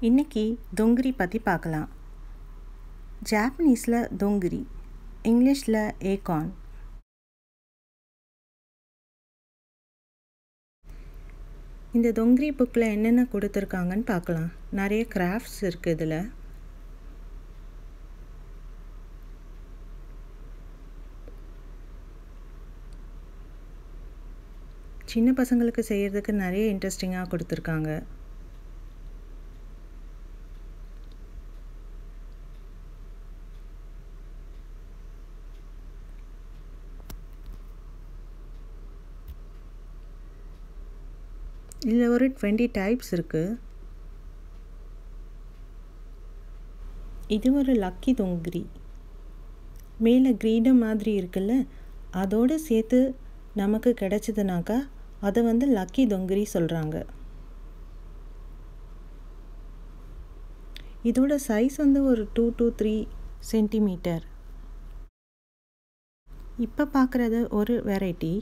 இன்னைக்கு தொங்கிரி பற்றி பார்க்கலாம் ஜாப்பனீஸில் தொங்கிரி இங்கிலீஷில் ஏகான் இந்த தொங்கிரி புக்கில் என்னென்ன கொடுத்துருக்காங்கன்னு பார்க்கலாம் நிறைய கிராஃப்ட்ஸ் இருக்குது இதில் சின்ன பசங்களுக்கு செய்கிறதுக்கு நிறைய இன்ட்ரெஸ்டிங்காக கொடுத்துருக்காங்க இதில் ஒரு டுவெண்ட்டி டைப்ஸ் இருக்குது இது ஒரு லக்கி தொங்கிரி மேலே கிரீடம் மாதிரி இருக்குல்ல அதோடு சேர்த்து நமக்கு கிடைச்சதுனாக்கா அதை வந்து லக்கி தொங்கிரி சொல்கிறாங்க இதோட சைஸ் வந்து ஒரு டூ டூ த்ரீ சென்டிமீட்டர் இப்போ பார்க்குறது ஒரு வெரைட்டி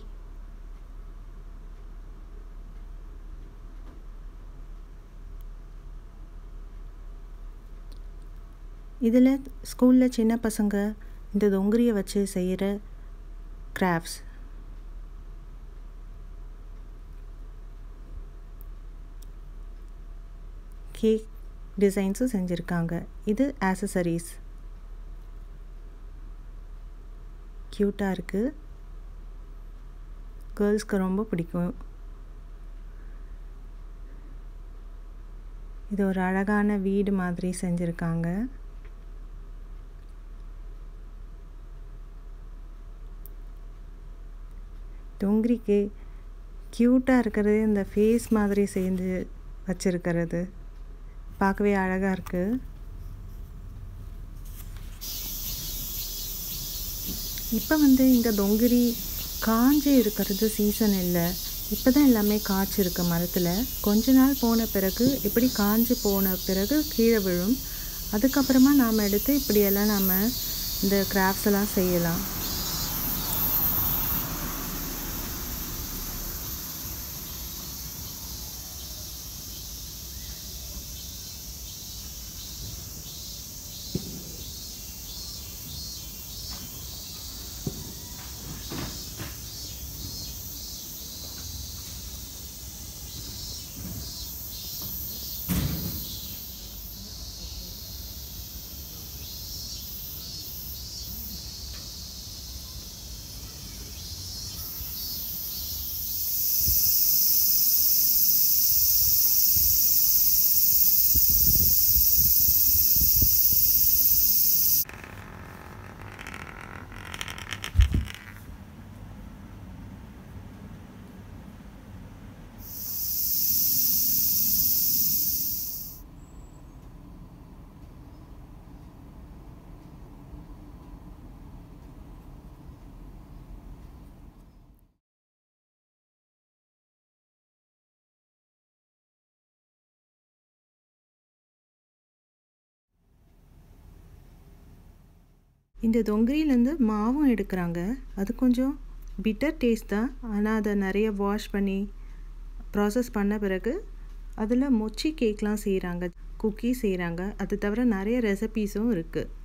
இதில் ஸ்கூலில் சின்ன பசங்க இந்த தொங்கிரியை வச்சு செய்கிற கிராஃப்ட்ஸ் கேக் டிசைன்ஸும் செஞ்சுருக்காங்க இது ஆக்சசரிஸ் க்யூட்டாக இருக்குது கேர்ள்ஸ்க்கு ரொம்ப பிடிக்கும் இது ஒரு அழகான வீடு மாதிரி செஞ்சுருக்காங்க தொங்கிரிக்கு க்யூட்டாக இருக்கிறது இந்த ஃபேஸ் மாதிரி செஞ்சு வச்சுருக்கிறது பார்க்கவே அழகாக இருக்குது இப்போ வந்து இந்த தொங்கிரி காஞ்சி இருக்கிறது சீசன் இல்லை இப்போ தான் எல்லாமே காய்ச்சிருக்கு மரத்தில் கொஞ்ச நாள் போன பிறகு இப்படி காஞ்சி போன பிறகு கீழே விழும் அதுக்கப்புறமா நாம் எடுத்து இப்படியெல்லாம் நாம் இந்த கிராஃப்ட்ஸ் எல்லாம் செய்யலாம் இந்த தொங்கிரிலேருந்து மாவும் எடுக்கிறாங்க அது கொஞ்சம் பிட்டர் டேஸ்ட் தான் ஆனால் அதை நிறைய வாஷ் பண்ணி ப்ராசஸ் பண்ண பிறகு அதில் மொச்சி கேக்லாம் செய்கிறாங்க குக்கி செய்கிறாங்க அது தவிர நிறைய ரெசிபீஸும் இருக்குது